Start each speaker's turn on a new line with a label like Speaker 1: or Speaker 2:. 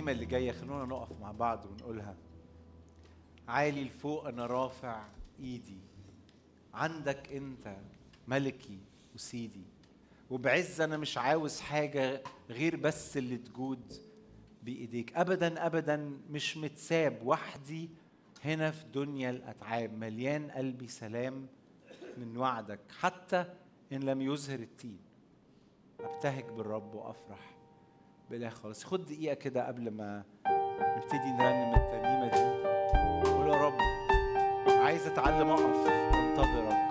Speaker 1: الترنيمة اللي جاية خلونا نقف مع بعض ونقولها عالي لفوق أنا رافع إيدي عندك أنت ملكي وسيدي وبعز أنا مش عاوز حاجة غير بس اللي تجود بإيديك أبدا أبدا مش متساب وحدي هنا في دنيا الأتعاب مليان قلبي سلام من وعدك حتى إن لم يظهر التين أبتهج بالرب وأفرح بإله خالص خد دقيقة كده قبل ما نبتدي نرنم الترنيمة دي قول يا رب عايز أتعلم أقف أنتظرك